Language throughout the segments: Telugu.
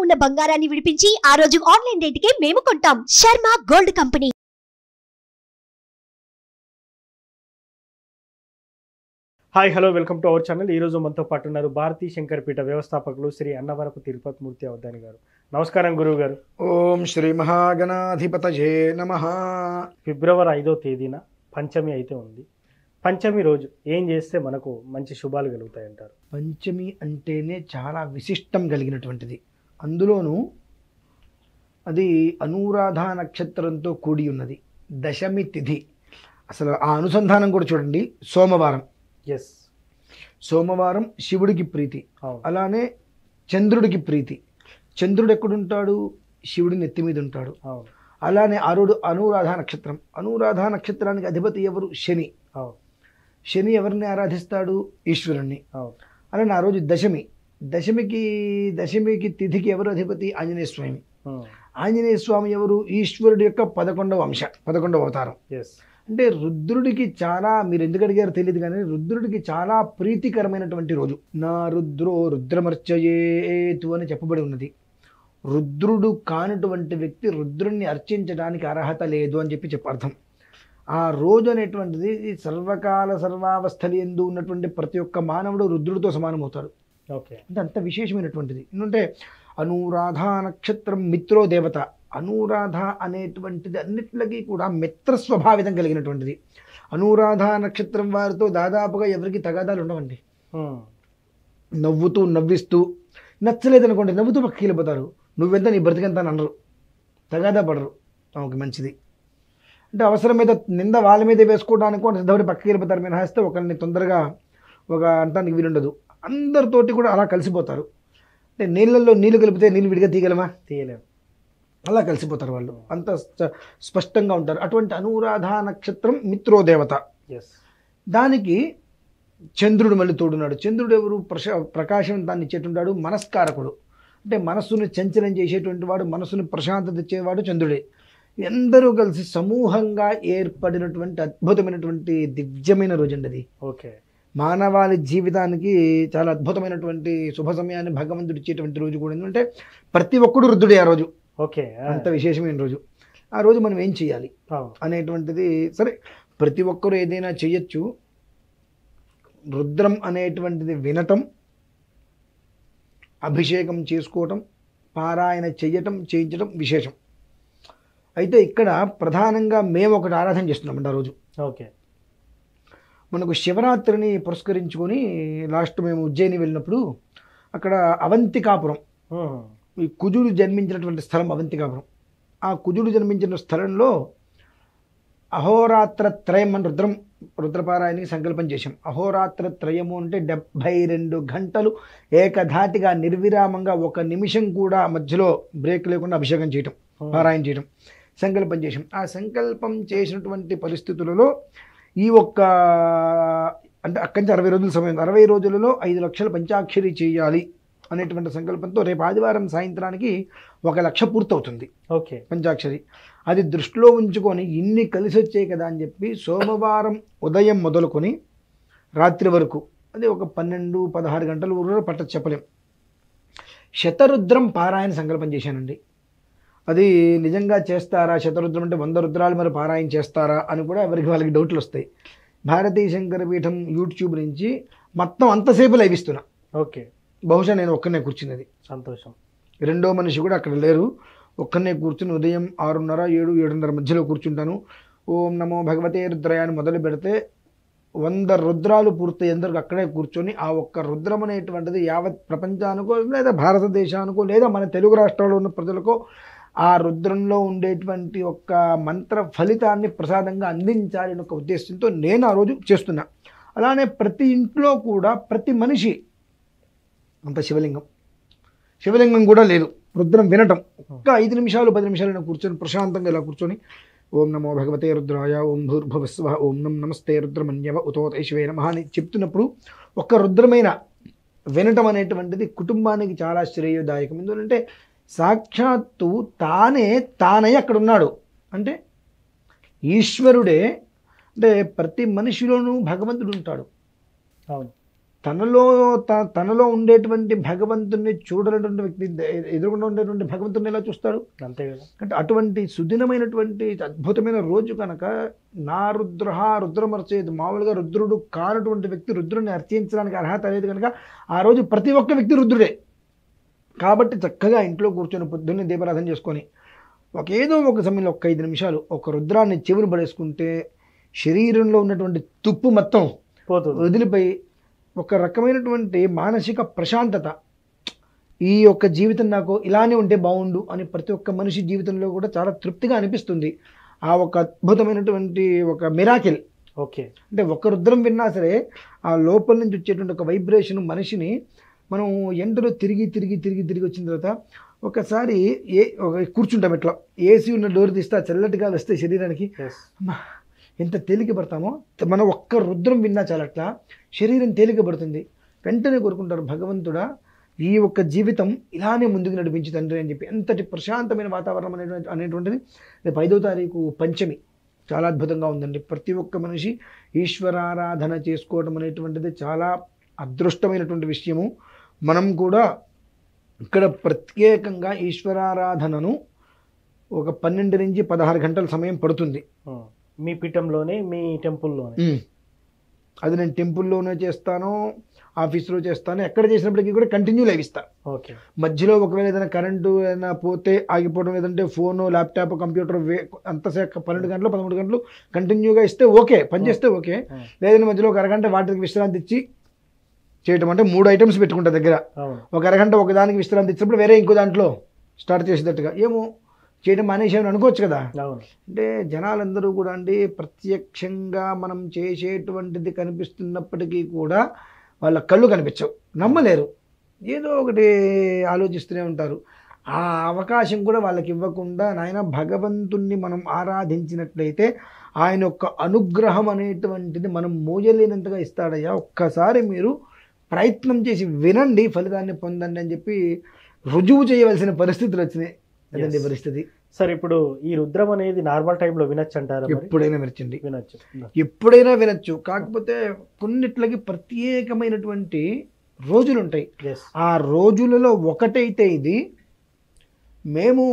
ఉన్న బంగారాన్ని విడిపించి ఆ రోజు ఆన్లైన్ రేటుకే మేము కొంటాం Sharma gold company hi hello welcome to our channel ఈ రోజు మనతో పాటు ఉన్నారు భారతీ శంకరపీఠ వ్యవస్థాపకులు శ్రీ అన్నవరపు తిరుపతి మూర్తి అవధాని గారు నమస్కారం గురువు గారు ఓం శ్రీ మహాగణాధిపతయే నమ ఫిబ్రవరి ఐదో తేదీన పంచమి అయితే ఉంది పంచమి రోజు ఏం చేస్తే మనకు మంచి శుభాలు కలుగుతాయంటారు పంచమి అంటేనే చాలా విశిష్టం కలిగినటువంటిది అందులోనూ అది అనురాధ నక్షత్రంతో కూడి ఉన్నది దశమి తిథి అసలు ఆ అనుసంధానం కూడా చూడండి సోమవారం ఎస్ సోమవారం శివుడికి ప్రీతి అవును అలానే చంద్రుడికి ప్రీతి చంద్రుడు ఎక్కడుంటాడు శివుడి నెత్తి మీద ఉంటాడు అవును అలానే అరుడు అనురాధ నక్షత్రం అనురాధ నక్షత్రానికి అధిపతి ఎవరు శని అవును శని ఎవరిని ఆరాధిస్తాడు ఈశ్వరుణ్ణి అవును అలానే ఆ రోజు దశమి దశమికి దశమికి తిథికి ఎవరు అధిపతి ఆంజనేయ స్వామి ఉమ్, ఆంజనేయ స్వామి ఎవరు ఈశ్వరుడి యొక్క పదకొండవ అంశ పదకొండవ అవతారం ఎస్ అంటే రుద్రుడికి చాలా మీరు ఎందుకు అడిగారో తెలియదు కానీ రుద్రుడికి చాలా ప్రీతికరమైనటువంటి రోజు నా రుద్రో రుద్రమర్చయేతు అని చెప్పబడి ఉన్నది రుద్రుడు కానటువంటి వ్యక్తి రుద్రుణ్ణి అర్చించడానికి అర్హత లేదు అని చెప్పి చెప్ప అర్థం ఆ రోజు అనేటువంటిది ఈ సర్వకాల సర్వావస్థలు ఎందు ఉన్నటువంటి ప్రతి ఒక్క మానవుడు రుద్రుడితో సమానమవుతాడు ఓకే అంటే అంత విశేషమైనటువంటిది ఎందుకంటే అనురాధ నక్షత్రం మిత్రో దేవత అనురాధ అనేటువంటిది అన్నిట్లకి కూడా మిత్ర స్వభావితం కలిగినటువంటిది అనురాధ నక్షత్రం వారితో దాదాపుగా ఎవరికి తగాదాలు ఉండవండి ఉమ్, నవ్వుతూ నవ్విస్తూ నచ్చలేదనుకోండి నవ్వుతూ పక్కకి వెళ్ళిపోతారు నువ్వెంత నీ బ్రతికెంత అని అనరు తగాదా పడరు ఓకే మంచిది అంటే అవసరం మీద నింద వాళ్ళ మీద వేసుకోవడానికి కూడా సిద్ధపడి పక్కకి వెళ్ళిపోతారు మినహాయిస్తే ఒకరిని తొందరగా ఒక అంటానికి వీలుండదు అందరితోటి కూడా అలా కలిసిపోతారు అంటే నీళ్ళల్లో నీళ్లు కలిపితే నీళ్ళు విడిగా తీయగలమా తీయలేం అలా కలిసిపోతారు వాళ్ళు అంత స్ప- స్పష్టంగా ఉంటారు అటువంటి అనురాధ నక్షత్రం మిత్రోదేవత ఎస్ దానికి చంద్రుడు మళ్ళీ తోడున్నాడు చంద్రుడు ఎవరు ప్రశ ప్రకాశం దాన్ని ఇచ్చేటుంటాడు మనస్కారకుడు అంటే మనస్సును చంచలం చేసేటువంటి వాడు మనస్సును ప్రశాంతత ఇచ్చేవాడు చంద్రుడే అందరూ కలిసి సమూహంగా ఏర్పడినటువంటి అద్భుతమైనటువంటి దివ్యమైన రోజండి అది ఓకే మానవాళి జీవితానికి చాలా అద్భుతమైనటువంటి శుభ సమయాన్ని భగవంతుడు ఇచ్చేటువంటి రోజు కూడా ఎందుకంటే ప్రతి ఒక్కడు రుద్రుడే ఆ రోజు ఓకే ఆ, అంత విశేషమైన రోజు ఆ రోజు మనం ఏం చేయాలి అవును అనేటువంటిది సరే ప్రతి ఒక్కరూ ఏదైనా చేయొచ్చు రుద్రం అనేటువంటిది వినటం అభిషేకం చేసుకోవటం పారాయణ చెయ్యటం చేయించడం విశేషం అయితే ఇక్కడ ప్రధానంగా మేము ఒకటి ఆరాధన చేస్తున్నామండి ఆ రోజు ఓకే మనకు శివరాత్రిని పురస్కరించుకొని లాస్ట్ మేము ఉజ్జయిని వెళ్ళినప్పుడు అక్కడ అవంతికాపురం ఉమ్, ఈ కుజుడు జన్మించినటువంటి స్థలం అవంతికాపురం ఆ కుజుడు జన్మించిన స్థలంలో అహోరాత్ర త్రయం అని రుద్రం రుద్రపారాయణకి సంకల్పం చేశాం అహోరాత్ర త్రయము అంటే డెబ్భై రెండు గంటలు ఏకధాటిగా నిర్విరామంగా ఒక నిమిషం కూడా మధ్యలో బ్రేక్ లేకుండా అభిషేకం చేయటం పారాయణ చేయడం సంకల్పం చేశాం ఆ సంకల్పం చేసినటువంటి పరిస్థితులలో ఈ ఒక్క అంటే అక్కడి నుంచి అరవై రోజుల సమయం అరవై రోజులలో ఐదు లక్షల పంచాక్షరి చేయాలి అనేటువంటి సంకల్పంతో రేపు ఆదివారం సాయంత్రానికి ఒక లక్ష పూర్తవుతుంది ఓకే పంచాక్షరి అది దృష్టిలో ఉంచుకొని ఇన్ని కలిసి వచ్చాయి కదా అని చెప్పి సోమవారం ఉదయం మొదలుకొని రాత్రి వరకు అది ఒక పన్నెండు పదహారు గంటల ఊరు పట్ట చెప్పలేం శతరుద్రం పారాయణ సంకల్పం చేశానండి అది నిజంగా చేస్తారా శతరుద్రం అంటే వంద రుద్రాలు మరి పారాయణ చేస్తారా అని కూడా ఎవరికి వాళ్ళకి డౌట్లు వస్తాయి భారతీయ శంకర పీఠం యూట్యూబ్ నుంచి మొత్తం అంతసేపు లైవ్ ఇస్తున్నా ఓకే బహుశా నేను ఒక్కనే కూర్చున్నది సంతోషం రెండో మనిషి కూడా అక్కడ లేరు ఒక్కనే కూర్చుని ఉదయం ఆరున్నర ఏడు ఏడున్నర మధ్యలో కూర్చుంటాను ఓం నమో భగవతే రుద్రయ అని మొదలు పెడితే వంద రుద్రాలు పూర్తయ్యేందుకు అక్కడే కూర్చొని ఆ ఒక్క రుద్రం అనేటువంటిది యావత్ ప్రపంచానికో లేదా భారతదేశానికో లేదా మన తెలుగు రాష్ట్రాల్లో ఉన్న ప్రజలకో ఆ రుద్రంలో ఉండేటువంటి ఒక్క మంత్ర ఫలితాన్ని ప్రసాదంగా అందించాలని ఒక ఉద్దేశంతో నేను ఆ రోజు చేస్తున్నా అలానే ప్రతి ఇంట్లో కూడా ప్రతి మనిషి అంత శివలింగం శివలింగం కూడా లేదు రుద్రం వినటం ఒక్క ఐదు నిమిషాలు పది నిమిషాలు కూర్చొని ప్రశాంతంగా ఇలా కూర్చొని ఓం నమో భగవతే రుద్రాయ ఓం భూర్భువస్వ ఓం నం నమస్తే రుద్రమన్యవ ఉతోత శివే నమః అని చెప్తున్నప్పుడు ఒక్క రుద్రమైన వినటం అనేటువంటిది కుటుంబానికి చాలా శ్రేయోదాయకం ఎందుకంటే సాక్షాత్తు తానే తానై అక్కడ ఉన్నాడు అంటే ఈశ్వరుడే అంటే ప్రతి మనిషిలోనూ భగవంతుడు ఉంటాడు అవును తనలో త- తనలో ఉండేటువంటి భగవంతుణ్ణి చూడనటువంటి వ్యక్తి ఎ- ఎదురుగుండా ఉండేటువంటి భగవంతుని ఎలా చూస్తాడు అంతే కదా అంటే అటువంటి సుదినమైనటువంటి అద్భుతమైన రోజు కనుక నా రుద్ర రుద్రమర్చేది మామూలుగా రుద్రుడు కానటువంటి వ్యక్తి రుద్రుడిని అర్చించడానికి అర్హత లేదు కనుక ఆ రోజు ప్రతి ఒక్క వ్యక్తి రుద్రుడే కాబట్టి చక్కగా ఇంట్లో కూర్చొని పొద్దున్నే దీపారాధన చేసుకొని ఒక ఏదో ఒక సమయంలో ఒక ఐదు నిమిషాలు ఒక రుద్రాన్ని చెవిని పడేసుకుంటే శరీరంలో ఉన్నటువంటి తుప్పు మొత్తం పోతుంది వదిలిపోయి ఒక రకమైనటువంటి మానసిక ప్రశాంతత ఈ యొక్క జీవితం నాకు ఇలానే ఉంటే బాగుండు అని ప్రతి ఒక్క మనిషి జీవితంలో కూడా చాలా తృప్తిగా అనిపిస్తుంది ఆ ఒక అద్భుతమైనటువంటి ఒక మిరాకిల్ ఓకే అంటే ఒక రుద్రం విన్నా సరే ఆ లోపల నుంచి వచ్చేటువంటి ఒక వైబ్రేషన్ మనిషిని మనం ఎండలో తిరిగి తిరిగి తిరిగి తిరిగి వచ్చిన తర్వాత ఒకసారి ఏ ఒక కూర్చుంటాం ఇట్లా ఏసీ ఉన్న డోర్ తీస్తే ఆ చల్లటి గాలి వస్తే శరీరానికి ఎస్ అమ్మా, ఎంత తేలిక పడతామో మనం ఒక్క రుద్రం విన్నా చాలా అట్లా శరీరం తేలిక పడుతుంది వెంటనే కోరుకుంటారు భగవంతుడా ఈ ఒక్క జీవితం ఇలానే ముందుకు నడిపించి తండ్రి అని చెప్పి ఎంతటి ప్రశాంతమైన వాతావరణం అనేటువంటి అనేటువంటిది రేపు ఐదో తారీఖు పంచమి చాలా అద్భుతంగా ఉందండి ప్రతి ఒక్క మనిషి ఈశ్వరారాధన చేసుకోవడం అనేటువంటిది చాలా అదృష్టమైనటువంటి విషయము మనం కూడా ఇక్కడ ప్రత్యేకంగా ఈశ్వరారాధనను ఒక పన్నెండు నుంచి పదహారు గంటల సమయం పడుతుంది ఉమ్. మీ పీఠంలోనే మీ టెంపుల్లోనే ఉమ్. అది నేను టెంపుల్లోనే చేస్తాను ఆఫీస్లో చేస్తాను ఎక్కడ చేసినప్పటికీ కూడా కంటిన్యూ లైవ్ ఇస్తాను ఓకే మధ్యలో ఒకవేళ ఏదైనా కరెంటు ఏదైనా పోతే ఆగిపోవడం లేదంటే ఫోను ల్యాప్టాప్ కంప్యూటర్ వే అంతసేపు పన్నెండు గంటలు పదమూడు గంటలు కంటిన్యూగా ఇస్తే ఓకే పని చేస్తే ఓకే ఉమ్. లేదంటే మధ్యలో ఒక అరగంట వాటికి విశ్రాంతి ఇచ్చి చేయటం అంటే మూడు ఐటమ్స్ పెట్టుకుంటా దగ్గర అవును ఒక అరగంట ఒక దానికి విశ్రాంతి ఇచ్చినప్పుడు వేరే ఇంకో దాంట్లో స్టార్ట్ చేసేటట్టుగా ఏమో చేయడం మానేసేమని అనుకోవచ్చు కదా అవును అంటే జనాలందరూ కూడా అండి ప్రత్యక్షంగా మనం చేసేటువంటిది కనిపిస్తున్నప్పటికీ కూడా వాళ్ళ కళ్ళు కనిపించవు నమ్మలేరు ఏదో ఒకటి ఆలోచిస్తూనే ఉంటారు ఆ అవకాశం కూడా వాళ్ళకి ఇవ్వకుండా నాయన భగవంతుణ్ణి మనం ఆరాధించినట్లయితే ఆయన యొక్క అనుగ్రహం అనేటువంటిది మనం మోయలేనంతగా ఇస్తాడయ్యా ఒక్కసారి మీరు ప్రయత్నం చేసి వినండి ఫలితాన్ని పొందండి అని చెప్పి రుజువు చేయవలసిన పరిస్థితులు వచ్చినాయి అదండి Yes. పరిస్థితి సార్ ఇప్పుడు ఈ రుద్రం అనేది నార్మల్ టైంలో వినొచ్చు అంటారా మరి? ఎప్పుడైనా వినచ్చండి వినొచ్చు ఎప్పుడైనా వినొచ్చు కాకపోతే కొన్నిట్లకి ప్రత్యేకమైనటువంటి రోజులు ఉంటాయి ఎస్ ఆ రోజులలో ఒకటైతే ఇది మేము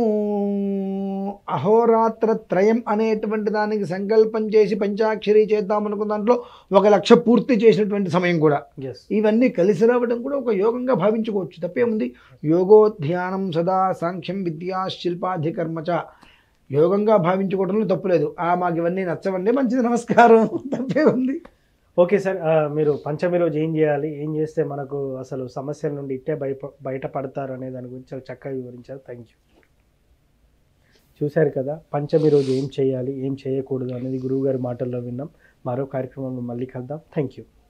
అహోరాత్ర త్రయం అనేటువంటి దానికి సంకల్పం చేసి పంచాక్షరి చేద్దాం అనుకున్న దాంట్లో ఒక లక్ష పూర్తి చేసినటువంటి సమయం కూడా ఎస్ ఇవన్నీ కలిసి రావడం కూడా ఒక యోగంగా భావించుకోవచ్చు తప్పేముంది యోగో ధ్యానం సదా సాంఖ్యం విద్యా శిల్పాధికర్మచ యోగంగా భావించుకోవడంలో తప్పులేదు ఆ మాకు ఇవన్నీ నచ్చవండి మంచిది నమస్కారం తప్పే ఉంది ఓకే సార్ ఆ, మీరు పంచమి రోజు ఏం చేయాలి ఏం చేస్తే మనకు అసలు సమస్యల నుండి ఇట్టే బయట బయటపడతారు అనే దాని గురించి చాలా చక్కగా వివరించారు థ్యాంక్ యూ చూశారు కదా పంచమి రోజు ఏం చేయాలి ఏం చేయకూడదు అనేది గురువు గారి మాటల్లో విన్నాం మరో కార్యక్రమంలో మళ్ళీ కలుద్దాం థ్యాంక్ యూ